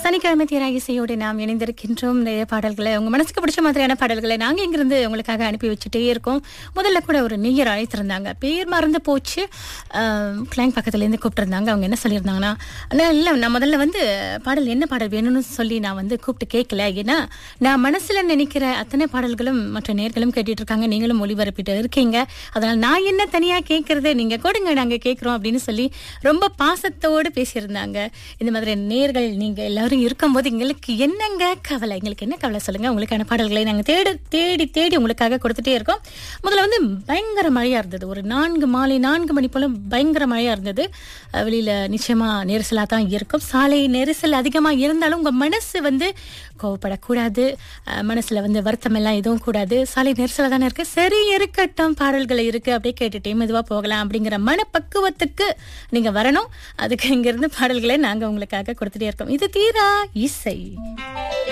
சனிக்கிழமை தீரா இசையோடு நாம் இணைந்திருக்கின்றோம் நிறைய பாடல்களை உங்க மனசுக்கு பிடிச்ச மாதிரியான பாடல்களை நாங்க இங்கிருந்து உங்களுக்காக அனுப்பி வச்சுட்டே இருக்கோம் முதல்ல கூட ஒரு நெய்யர் அழைத்திருந்தாங்க பேர் மறந்து போச்சு கிளைங் பக்கத்துல இருந்து கூப்பிட்டிருந்தாங்க அவங்க என்ன சொல்லியிருந்தாங்கன்னா "அண்ணா, இல்ல நான் முதல்ல வந்து பாடல் என்ன பாடல் வேணும்னு சொல்லி நான் வந்து கூப்பிட்டு கேட்கல ஏன்னா நான் மனசுல நினைக்கிற அத்தனை பாடல்களும் மற்ற நேர்களும் கேட்டுட்டு இருக்காங்க நீங்களும் ஒளிபரப்பிட்டு இருக்கீங்க அதனால நான் என்ன தனியா கேட்கறது நீங்க கொடுங்க நாங்க கேட்கிறோம் அப்படின்னு சொல்லி ரொம்ப பாசத்தோடு பேசியிருந்தாங்க இந்த மாதிரி நேர்கள் நீங்க எல்லாரும் இருக்கும்போது எங்களுக்கு என்னங்க கவலை எங்களுக்கு என்ன கவலை சொல்லுங்க உங்களுக்கான பாடல்களை நாங்க தேடி தேடி தேடி உங்களுக்காக கொடுத்துட்டே இருக்கோம் முதல்ல வந்து பயங்கர மழையா இருந்தது ஒரு நான்கு மாலை நான்கு மணி போல பயங்கர மழையா இருந்தது அஹ் வெளியில நிச்சயமா நெரிசலா தான் இருக்கும் சாலை நெரிசல் அதிகமா இருந்தாலும் உங்க மனசு வந்து கோவப்படக்கூடாது அஹ் மனசுல வந்து வருத்தம் எல்லாம் எதுவும் கூடாது சாலை நெரிசலா தானே இருக்கு சரி இருக்கட்டும் பாடல்கள் இருக்கு அப்படியே கேட்டுட்டே மெதுவா போகலாம் அப்படிங்கிற மனப்பக்குவத்துக்கு நீங்க வரணும் அதுக்கு இங்க இருந்து பாடல்களை நாங்க உங்களுக்காக கொடுத்துட்டே இருக்கோம் இது தீரா இசை